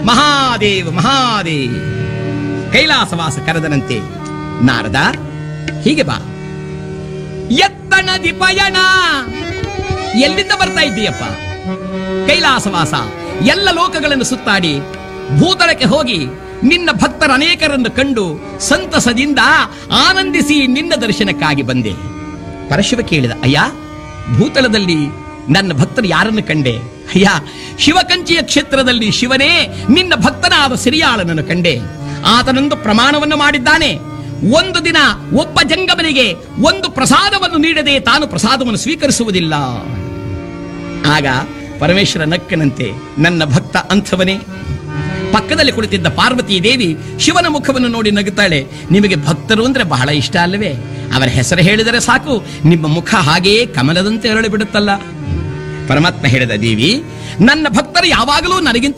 ಮಹಾದೇವ ಮಹಾದೇವ್ ಕೈಲಾಸವಾಸ ಕರೆದನಂತೆ ನಾರದ ಹೀಗೆ ಬಾ ಎತ್ತಣದಿ ಪಯಣ ಎಲ್ಲಿಂದ ಬರ್ತಾ ಇದ್ದೀಯಪ್ಪ ಕೈಲಾಸವಾಸ ಎಲ್ಲ ಲೋಕಗಳನ್ನು ಸುತ್ತಾಡಿ ಭೂತಳಕ್ಕೆ ಹೋಗಿ ನಿನ್ನ ಭಕ್ತರ ಅನೇಕರನ್ನು ಕಂಡು ಸಂತಸದಿಂದ ಆನಂದಿಸಿ ನಿನ್ನ ದರ್ಶನಕ್ಕಾಗಿ ಬಂದೆ ಪರಶಿವ ಕೇಳಿದ ಅಯ್ಯ ಭೂತಳದಲ್ಲಿ ನನ್ನ ಭಕ್ತರು ಯಾರನ್ನು ಕಂಡೆ ಅಯ್ಯ ಶಿವಕಂಚಿಯ ಕ್ಷೇತ್ರದಲ್ಲಿ ಶಿವನೇ ನಿನ್ನ ಭಕ್ತನಾದ ಸಿರಿಯಾಳನನ್ನು ಕಂಡೆ ಆತನೊಂದು ಪ್ರಮಾಣವನ್ನು ಮಾಡಿದ್ದಾನೆ ಒಂದು ದಿನ ಒಬ್ಬ ಜಂಗಮನಿಗೆ ಒಂದು ಪ್ರಸಾದವನ್ನು ನೀಡದೆ ತಾನು ಪ್ರಸಾದವನ್ನು ಸ್ವೀಕರಿಸುವುದಿಲ್ಲ ಆಗ ಪರಮೇಶ್ವರ ನಕ್ಕನಂತೆ ನನ್ನ ಭಕ್ತ ಅಂಥವನೇ ಪಕ್ಕದಲ್ಲಿ ಕುಳಿತಿದ್ದ ಪಾರ್ವತಿ ದೇವಿ ಶಿವನ ಮುಖವನ್ನು ನೋಡಿ ನಗುತ್ತಾಳೆ ನಿಮಗೆ ಭಕ್ತರು ಅಂದ್ರೆ ಬಹಳ ಇಷ್ಟ ಅಲ್ಲವೇ ಅವರ ಹೆಸರು ಹೇಳಿದರೆ ಸಾಕು ನಿಮ್ಮ ಮುಖ ಹಾಗೆಯೇ ಕಮಲದಂತೆ ಅರಳಿ ಬಿಡುತ್ತಲ್ಲ ಪರಮಾತ್ಮ ಹೇಳಿದ ದೇವಿ ನನ್ನ ಭಕ್ತರು ಯಾವಾಗಲೂ ನನಗಿಂತ